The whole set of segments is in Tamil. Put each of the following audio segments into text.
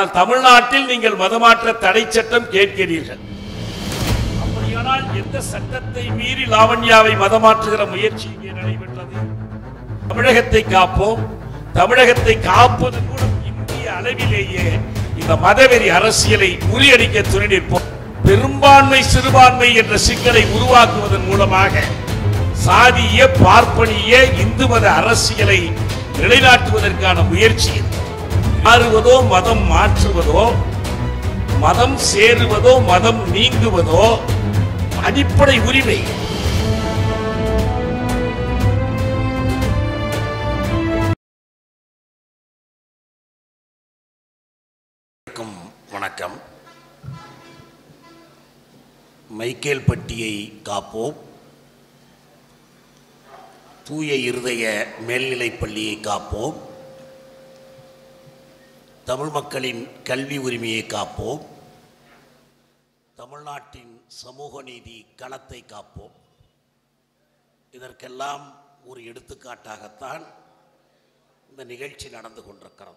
ஆனால் தமிழ்நாட்டில் நீங்கள் மதமாற்ற தடை சட்டம் கேட்கிறீர்கள் அப்படியானால் எந்த சட்டத்தை மீறி லாவண்யாவை மதமாற்றுகிற முயற்சி இங்கே நடைபெற்றது தமிழகத்தை காப்போம் தமிழகத்தை காப்பது கூட இந்திய அளவிலேயே இந்த மதவெறி அரசியலை முறியடிக்க துணை நிற்போம் பெரும்பான்மை சிறுபான்மை என்ற சிக்கலை உருவாக்குவதன் மூலமாக சாதிய பார்ப்பனிய இந்து மத அரசியலை நிலைநாட்டுவதற்கான முயற்சி இது. மாறுவதோ மதம் மாற்றுவதோ மதம் சேருவதோ மதம் நீங்குவதோ அடிப்படை உரிமை அனைவருக்கும் வணக்கம் மைக்கேல் பட்டியை காப்போம் தூய இருதய மேல்நிலைப் பள்ளியை காப்போம் தமிழ் மக்களின் கல்வி உரிமையை காப்போம் தமிழ்நாட்டின் சமூக நீதி களத்தை காப்போம் இதற்கெல்லாம் ஒரு எடுத்துக்காட்டாகத்தான் இந்த நிகழ்ச்சி நடந்து கொண்டிருக்கிறது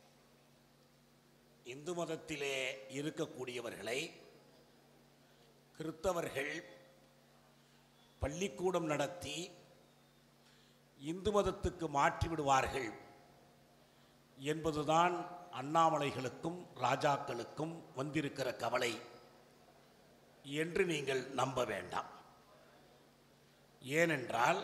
இந்து மதத்திலே இருக்கக்கூடியவர்களை கிறித்தவர்கள் பள்ளிக்கூடம் நடத்தி இந்து மதத்துக்கு மாற்றி விடுவார்கள் என்பதுதான் அண்ணாமலைகளுக்கும் ராஜாக்களுக்கும் வந்திருக்கிற கவலை என்று நீங்கள் நம்ப வேண்டாம் ஏனென்றால்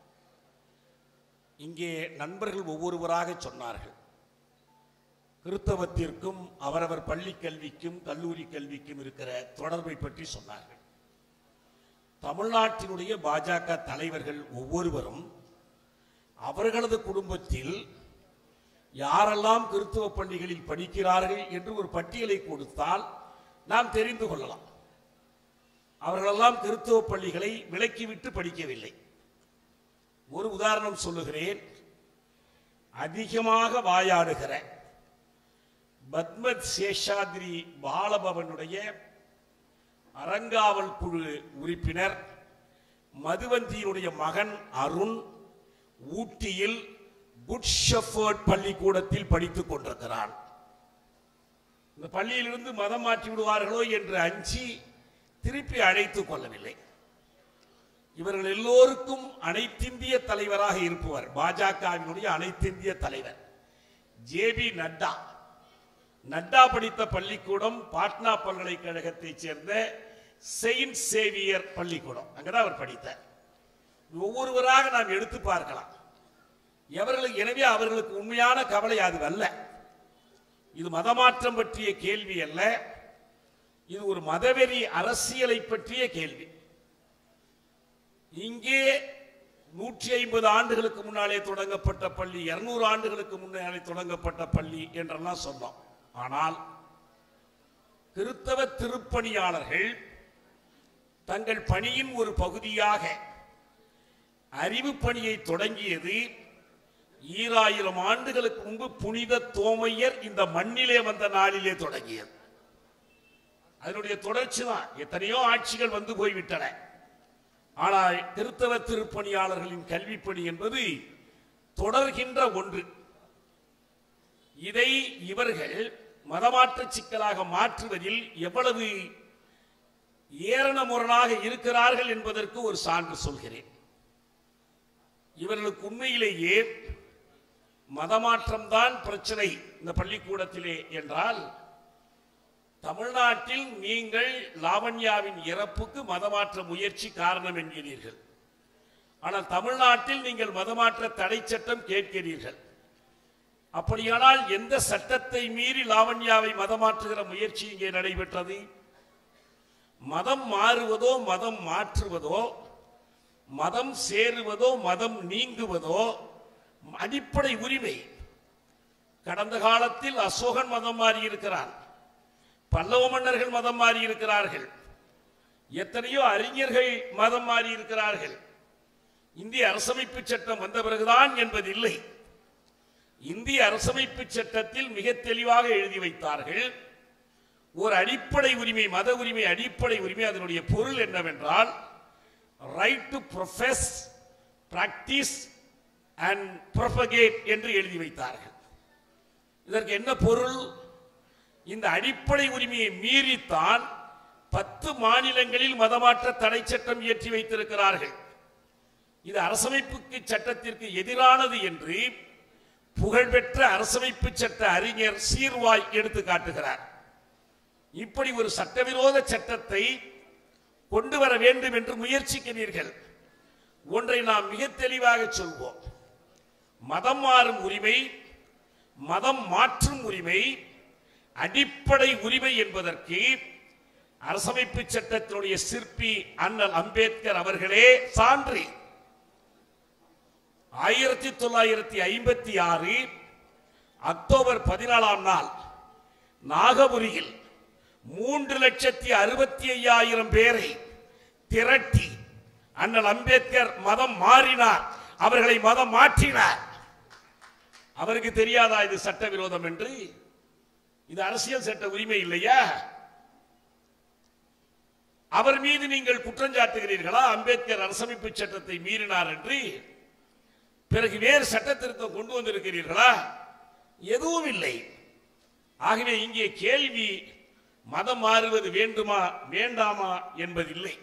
இங்கே நண்பர்கள் ஒவ்வொருவராக சொன்னார்கள் கிறித்தவத்திற்கும் அவரவர் பள்ளி கல்விக்கும் கல்லூரி கல்விக்கும் இருக்கிற தொடர்பை பற்றி சொன்னார்கள் தமிழ்நாட்டினுடைய பாஜக தலைவர்கள் ஒவ்வொருவரும் அவர்களது குடும்பத்தில் யாரெல்லாம் கிறித்துவ பள்ளிகளில் படிக்கிறார்கள் என்று ஒரு பட்டியலை கொடுத்தால் நாம் தெரிந்து கொள்ளலாம் அவர்களெல்லாம் கிறித்துவ பள்ளிகளை விலக்கிவிட்டு படிக்கவில்லை ஒரு உதாரணம் சொல்லுகிறேன் அதிகமாக வாயாடுகிற பத்மத் சேஷாத்ரி பாலபவனுடைய அறங்காவல் குழு உறுப்பினர் மதுவந்தியினுடைய மகன் அருண் ஊட்டியில் குட் ஷெஃபர்ட் பள்ளிக்கூடத்தில் படித்துக் கொண்டிருக்கிறான் இந்த பள்ளியிலிருந்து மதம் மாற்றி விடுவார்களோ என்று அஞ்சி திருப்பி அழைத்துக் கொள்ளவில்லை இவர்கள் எல்லோருக்கும் அனைத்திந்திய தலைவராக இருப்பவர் பாஜகவினுடைய அனைத்திந்திய தலைவர் ஜே பி நட்டா நட்டா படித்த பள்ளிக்கூடம் பாட்னா பல்கலைக்கழகத்தைச் சேர்ந்த செயின்ட் சேவியர் பள்ளிக்கூடம் அங்கதான் அவர் படித்தார் ஒவ்வொருவராக நாம் எடுத்து பார்க்கலாம் எவர்களுக்கு எனவே அவர்களுக்கு உண்மையான கவலை அது அல்ல இது மதமாற்றம் பற்றிய கேள்வி அல்ல இது ஒரு மதவெறி அரசியலை பற்றிய கேள்வி இங்கே நூற்றி ஐம்பது ஆண்டுகளுக்கு முன்னாலே தொடங்கப்பட்ட பள்ளி இருநூறு ஆண்டுகளுக்கு முன்னாலே தொடங்கப்பட்ட பள்ளி என்றெல்லாம் சொன்னோம் ஆனால் கிறித்தவ திருப்பணியாளர்கள் தங்கள் பணியின் ஒரு பகுதியாக அறிவு பணியை தொடங்கியது ஈராயிரம் ஆண்டுகளுக்கு முன்பு புனித தோமையர் இந்த மண்ணிலே வந்த நாளிலே தொடங்கியது அதனுடைய தொடர்ச்சி தான் எத்தனையோ ஆட்சிகள் வந்து போய்விட்டன ஆனால் கிறித்தவ திருப்பணியாளர்களின் கல்விப்பணி என்பது தொடர்கின்ற ஒன்று இதை இவர்கள் மதமாற்ற சிக்கலாக மாற்றுவதில் எவ்வளவு ஏரண முரணாக இருக்கிறார்கள் என்பதற்கு ஒரு சான்று சொல்கிறேன் இவர்களுக்கு உண்மையிலேயே மதமாற்றம் தான் பிரச்சனை இந்த பள்ளிக்கூடத்திலே என்றால் தமிழ்நாட்டில் நீங்கள் லாவண்யாவின் இறப்புக்கு மதமாற்ற முயற்சி காரணம் என்கிறீர்கள் ஆனால் தமிழ்நாட்டில் நீங்கள் மதமாற்ற தடை சட்டம் கேட்கிறீர்கள் அப்படியானால் எந்த சட்டத்தை மீறி லாவண்யாவை மதமாற்றுகிற முயற்சி இங்கே நடைபெற்றது மதம் மாறுவதோ மதம் மாற்றுவதோ மதம் சேருவதோ மதம் நீங்குவதோ அடிப்படை உரிமை கடந்த காலத்தில் அசோகன் மதம் மாறி இருக்கிறான் பல்லவ மன்னர்கள் மதம் மாறி இருக்கிறார்கள் எத்தனையோ அறிஞர்கள் மதம் மாறி இருக்கிறார்கள் இந்திய அரசமைப்பு சட்டம் வந்த பிறகுதான் என்பதில்லை இந்திய அரசமைப்பு சட்டத்தில் மிக தெளிவாக எழுதி வைத்தார்கள் ஒரு அடிப்படை உரிமை மத உரிமை அடிப்படை உரிமை அதனுடைய பொருள் என்னவென்றால் right to profess practice and propagate என்று எழுதி வைத்தார்கள் இதற்கு என்ன பொருள் இந்த அடிப்படை உரிமையை மீறித்தான் பத்து மாநிலங்களில் மதமாற்ற தடை சட்டம் இயற்றி வைத்திருக்கிறார்கள் இது அரசமைப்புக்கு சட்டத்திற்கு எதிரானது என்று புகழ்பெற்ற அரசமைப்பு சட்ட அறிஞர் சீர்வாய் எடுத்து காட்டுகிறார் இப்படி ஒரு சட்டவிரோத சட்டத்தை கொண்டு வர வேண்டும் என்று முயற்சிக்கிறீர்கள் ஒன்றை நாம் மிக தெளிவாக சொல்வோம் மதம் மாறும் உரிமை மதம் மாற்றும் உரிமை அடிப்படை உரிமை என்பதற்கு அரசமைப்பு சட்டத்தினுடைய சிற்பி அண்ணல் அம்பேத்கர் அவர்களே சான்று ஆயிரத்தி தொள்ளாயிரத்தி ஐம்பத்தி ஆறு அக்டோபர் பதினாலாம் நாள் நாகபுரியில் மூன்று லட்சத்தி அறுபத்தி ஐயாயிரம் பேரை திரட்டி அண்ணல் அம்பேத்கர் மதம் மாறினார் அவர்களை மதம் மாற்றினார் அவருக்கு தெரியாதா இது சட்டவிரோதம் என்று இது அரசியல் சட்ட உரிமை இல்லையா அவர் மீது நீங்கள் குற்றஞ்சாட்டுகிறீர்களா அம்பேத்கர் அரசமைப்பு சட்டத்தை மீறினார் என்று பிறகு வேறு சட்ட திருத்தம் கொண்டு வந்திருக்கிறீர்களா எதுவும் இல்லை ஆகவே இங்கே கேள்வி மதம் மாறுவது வேண்டுமா வேண்டாமா என்பதில்லை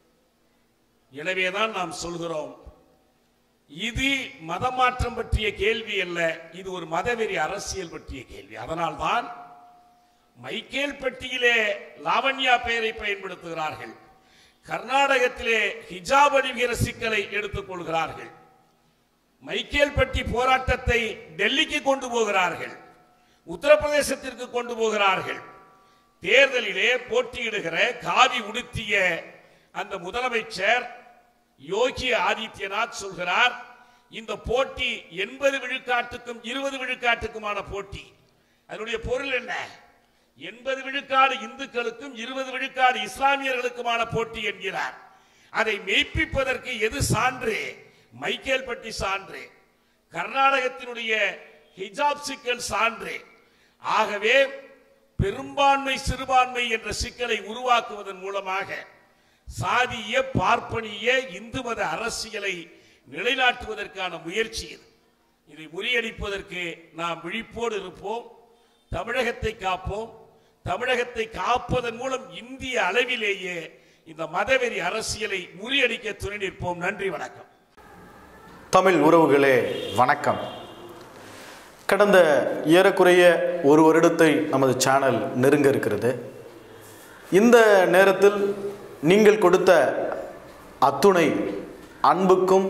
எனவேதான் நாம் சொல்கிறோம் இது மதம் மாற்றம் பற்றிய கேள்வி அல்ல இது ஒரு மதவெறி அரசியல் பற்றிய கேள்வி அதனால்தான் மைக்கேல் பட்டியிலே லாவண்யா பெயரை பயன்படுத்துகிறார்கள் கர்நாடகத்திலே ஹிஜாப் அணிகிற சிக்கலை எடுத்துக் கொள்கிறார்கள் மைக்கேல் பட்டி போராட்டத்தை டெல்லிக்கு கொண்டு போகிறார்கள் உத்தரப்பிரதேசத்திற்கு கொண்டு போகிறார்கள் தேர்தலிலே போட்டியிடுகிற காவி உடுத்திய அந்த முதலமைச்சர் யோகி ஆதித்யநாத் சொல்கிறார் இந்த போட்டி எண்பது விழுக்காட்டுக்கும் இருபது விழுக்காட்டுக்குமான போட்டி அதனுடைய பொருள் என்ன எண்பது விழுக்காடு இந்துக்களுக்கும் இருபது விழுக்காடு இஸ்லாமியர்களுக்குமான போட்டி என்கிறார் அதை மெய்ப்பிப்பதற்கு எது சான்று மைக்கேல் பட்டி சான்று கர்நாடகத்தினுடைய ஹிஜாப் சிக்கல் சான்று ஆகவே பெரும்பான்மை சிறுபான்மை என்ற சிக்கலை உருவாக்குவதன் மூலமாக சாதிய பார்ப்பனிய இந்து மத அரசியலை நிலைநாட்டுவதற்கான முயற்சி இது இதை முறியடிப்பதற்கு நாம் விழிப்போடு இருப்போம் தமிழகத்தை காப்போம் தமிழகத்தை காப்பதன் மூலம் இந்திய அளவிலேயே இந்த மதவெறி அரசியலை முறியடிக்க துணை நிற்போம் நன்றி வணக்கம் தமிழ் உறவுகளே வணக்கம் கடந்த ஏறக்குறைய ஒரு வருடத்தை நமது சேனல் நெருங்க இருக்கிறது இந்த நேரத்தில் நீங்கள் கொடுத்த அத்துணை அன்புக்கும்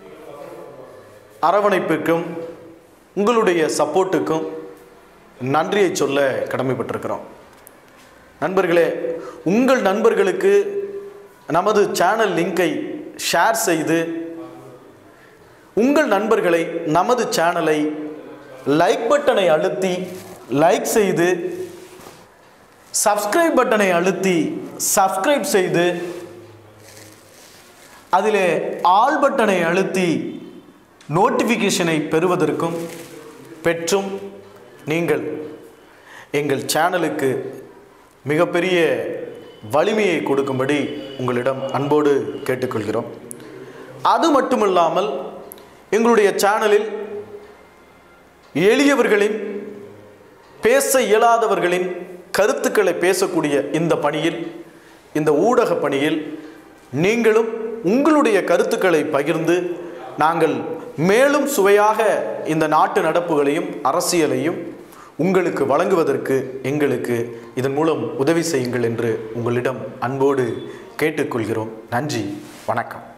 அரவணைப்புக்கும் உங்களுடைய சப்போர்ட்டுக்கும் நன்றியை சொல்ல கடமைப்பட்டிருக்கிறோம் நண்பர்களே உங்கள் நண்பர்களுக்கு நமது சேனல் லிங்கை ஷேர் செய்து உங்கள் நண்பர்களை நமது சேனலை லைக் பட்டனை அழுத்தி லைக் செய்து சப்ஸ்கிரைப் பட்டனை அழுத்தி சப்ஸ்கிரைப் செய்து அதிலே ஆல் பட்டனை அழுத்தி நோட்டிஃபிகேஷனை பெறுவதற்கும் பெற்றும் நீங்கள் எங்கள் சேனலுக்கு மிகப்பெரிய வலிமையை கொடுக்கும்படி உங்களிடம் அன்போடு கேட்டுக்கொள்கிறோம் அது மட்டுமல்லாமல் எங்களுடைய சேனலில் எளியவர்களின் பேச இயலாதவர்களின் கருத்துக்களை பேசக்கூடிய இந்த பணியில் இந்த ஊடக பணியில் நீங்களும் உங்களுடைய கருத்துக்களை பகிர்ந்து நாங்கள் மேலும் சுவையாக இந்த நாட்டு நடப்புகளையும் அரசியலையும் உங்களுக்கு வழங்குவதற்கு எங்களுக்கு இதன் மூலம் உதவி செய்யுங்கள் என்று உங்களிடம் அன்போடு கேட்டுக்கொள்கிறோம் நன்றி வணக்கம்